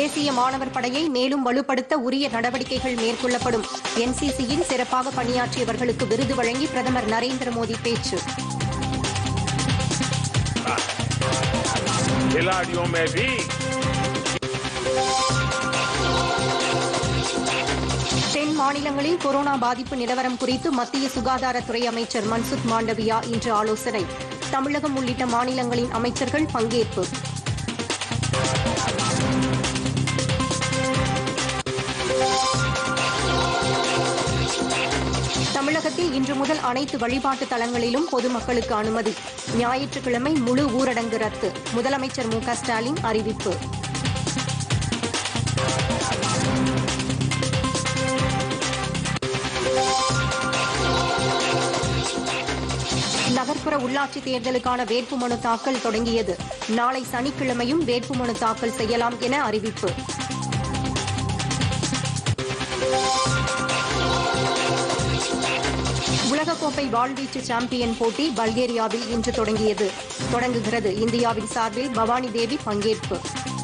தேசிய மாணவர் படையை மேலும் வலுப்படுத்த உரிய நடவடிக்கைகள் மேற்கொள்ளப்படும் என்சிசியில் சிறப்பாக பணியாற்றியவர்களுக்கு விருது வழங்கி பிரதமர் நரேந்திர மோடி பேச்சு खिलाड़ियों में भी தென் மாநிலங்களில் கொரோனா பாதிப்பு நிலவரம் குறித்து மத்திய சுகாதாரத்துறை அமைச்சர் மன்சுக் மாண்டவியா இன்று ஆலோசனை தமிழகம் உள்ளிட்ட மாநிலங்களின் அமைச்சர்கள் பங்கேற்பு தமிழகத்தில் இன்று முதல் அனைத்து வழிபாட்டு தலங்களிலும் பொதுமக்களுக்கு அனுமதி ஞாயிற்றுக்கிழமை முழு ஊரடங்கு ரத்து முதலமைச்சர் மு க ஸ்டாலின் அறிவிப்பு நகர்ப்புற உள்ளாட்சி தேர்தலுக்கான வேட்புமனு தாக்கல் தொடங்கியது நாளை சனிக்கிழமையும் வேட்புமனு தாக்கல் செய்யலாம் என அறிவிப்பு உலகக்கோப்பை வாள்வீச்சு சாம்பியன் போட்டி பல்கேரியாவில் இன்று தொடங்கியது தொடங்குகிறது இந்தியாவின் சார்பில் பவானி தேவி பங்கேற்பு